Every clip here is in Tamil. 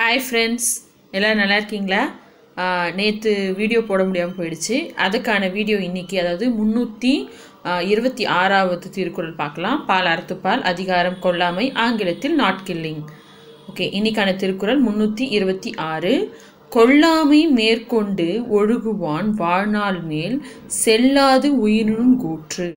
ஹாய் ஃப்ரெண்ட்ஸ் எல்லோரும் நல்லா இருக்கீங்களா நேற்று வீடியோ போட முடியாமல் போயிடுச்சு அதுக்கான வீடியோ இன்னைக்கு அதாவது முந்நூற்றி இருபத்தி ஆறாவது திருக்குறள் பார்க்கலாம் பால் அறத்துப்பால் அதிகாரம் கொல்லாமை ஆங்கிலத்தில் நாட் கில்லிங் ஓகே இன்னைக்கான திருக்குறள் முந்நூற்றி இருபத்தி ஆறு கொல்லாமை மேற்கொண்டு ஒழுகுவான் வாழ்நாள் மேல் செல்லாது உயிரினும் கூற்று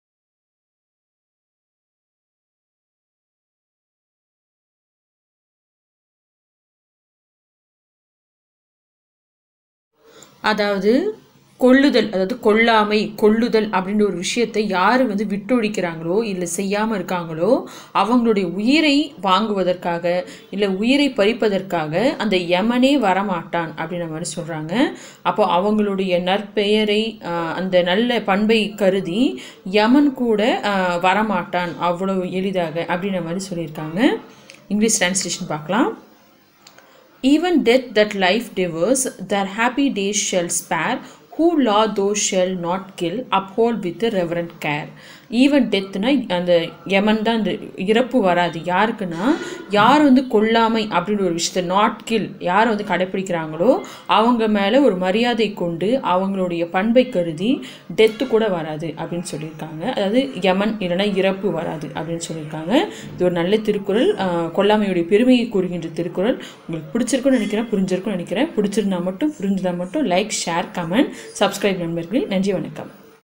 அதாவது கொள்ளுதல் அதாவது கொல்லாமை கொள்ளுதல் அப்படின்ற ஒரு விஷயத்தை யார் வந்து விட்டொழிக்கிறாங்களோ இல்லை செய்யாமல் இருக்காங்களோ அவங்களுடைய உயிரை வாங்குவதற்காக இல்லை உயிரை பறிப்பதற்காக அந்த யமனே வரமாட்டான் அப்படின்ற மாதிரி சொல்கிறாங்க அப்போ அவங்களுடைய நற்பெயரை ஆஹ், அந்த நல்ல பண்பை கருதி யமன் கூட ஆஹ், வரமாட்டான் அவ்வளோ எளிதாக அப்படின்ற மாதிரி சொல்லியிருக்காங்க இங்கிலீஷ் டிரான்ஸ்லேஷன் பார்க்கலாம் Even death that life devours, their happy days shall spare. Who law those shall not kill, uphold with reverent care. Even டெத்னா அந்த யமன் தான் அந்த இறப்பு வராது யாருக்குன்னா யார் வந்து கொல்லாமை அப்படின்ற ஒரு விஷயத்தை நாட் கில் யார் வந்து கடைப்பிடிக்கிறாங்களோ அவங்க மேலே ஒரு மரியாதை கொண்டு அவங்களுடைய பண்பை கருதி டெத்து கூட வராது அப்படின்னு சொல்லியிருக்காங்க அதாவது யமன் இல்லைன்னா இறப்பு வராது அப்படின்னு சொல்லியிருக்காங்க இது ஒரு நல்ல திருக்குறள் ஆஹ், கொல்லாமையுடைய பெருமையை கூறுகின்ற திருக்குறள் உங்களுக்கு பிடிச்சிருக்கும்னு நினைக்கிறேன் புரிஞ்சிருக்கும்னு நினைக்கிறேன் பிடிச்சிருந்தா மட்டும் புரிஞ்சுதா மட்டும் லைக் ஷேர் கமெண்ட் சப்ஸ்கிரைப் நண்பர்களே நன்றி வணக்கம்